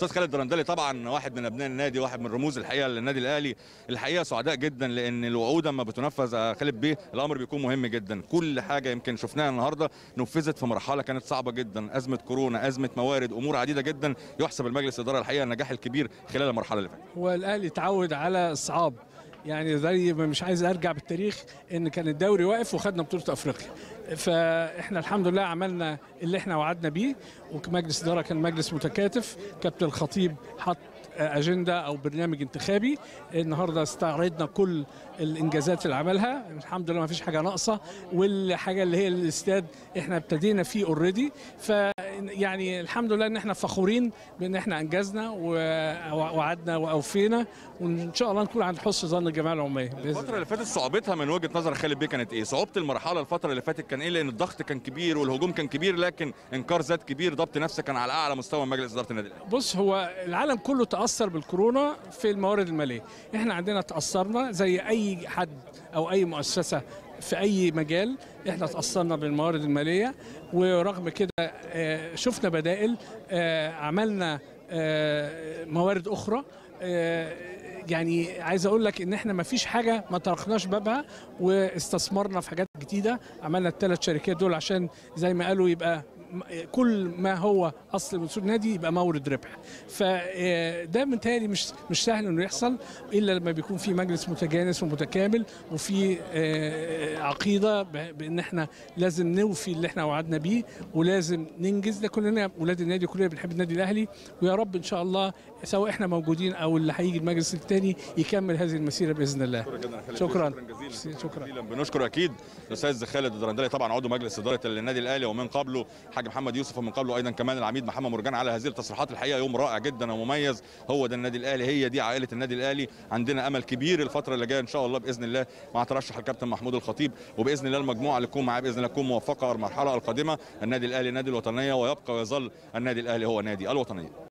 استاذ خالد درندلي طبعا واحد من ابناء النادي واحد من رموز الحقيقه للنادي الاهلي الحقيقه سعداء جدا لان الوعود اما بتنفذ يا خالد بيه الامر بيكون مهم جدا كل حاجه يمكن شفناها النهارده نفذت في مرحله كانت صعبه جدا ازمه كورونا ازمه موارد امور عديده جدا يحسب المجلس الاداره الحقيقه النجاح الكبير خلال المرحله اللي فاتت هو الاهلي اتعود على الصعاب يعني زي ما مش عايز ارجع بالتاريخ ان كان الدوري واقف وخدنا بطوله افريقيا فاحنا الحمد لله عملنا اللي احنا وعدنا بيه ومجلس اداره كان مجلس متكاتف كابتن الخطيب حط اجنده او برنامج انتخابي النهارده استعرضنا كل الانجازات اللي عملها الحمد لله ما فيش حاجه ناقصه والحاجه اللي هي الاستاد احنا ابتدينا فيه اوريدي ف يعني الحمد لله ان احنا فخورين بان احنا انجزنا ووعدنا واوفينا وان شاء الله نكون عند حسن ظن الجماعه العموميه بإذن الفتره الله. اللي فاتت صعوبتها من وجهه نظر خالد بيه كانت ايه صعوبه المرحله الفتره اللي فاتت كان ايه لان الضغط كان كبير والهجوم كان كبير لكن انكار ذات كبير ضبط نفس كان على اعلى مستوى مجلس اداره النادي الاهلي بص هو العالم كله تاثر بالكورونا في الموارد الماليه احنا عندنا تاثرنا زي اي حد او اي مؤسسه في اي مجال احنا تاثرنا بالموارد الماليه ورغم كده آه، شفنا بدائل آه، عملنا آه، موارد اخرى آه، يعني عايز اقول لك ان احنا ما فيش حاجه ما طرقناش بابها واستثمرنا في حاجات جديده عملنا الثلاث شركات دول عشان زي ما قالوا يبقى م- كل ما هو اصل من سوق النادي يبقى مورد ربح فده متهيألي مش مش سهل انه يحصل الا لما بيكون في مجلس متجانس ومتكامل وفي آه، عقيده ب- بان احنا لازم نوفي اللي احنا وعدنا بيه ولازم ننجز ده كلنا ولاد النادي كلنا بنحب النادي الاهلي ويا رب ان شاء الله سواء احنا موجودين او اللي هيجي المجلس الثاني يكمل هذه المسيره باذن الله شكرا شكرا جزيلا بنشكر اكيد الاستاذ خالد الدرندلي طبعا عضو مجلس اداره النادي الاهلي ومن قبله حاج محمد يوسف ومن قبله ايضا كمان العميد محمد مرجان على هذه التصريحات الحقيقه يوم رائع جدا ومميز هو ده النادي الاهلي هي دي عائله النادي الاهلي عندنا امل كبير الفتره اللي جايه ان شاء الله باذن الله مع ترشح الكابتن محمود الخطيب وباذن الله المجموعه اللي تكون معاه باذن الله تكون موفقه المرحله القادمه النادي الاهلي نادي الوطنيه ويبقى ويظل النادي الاهلي هو نادي الوطنيه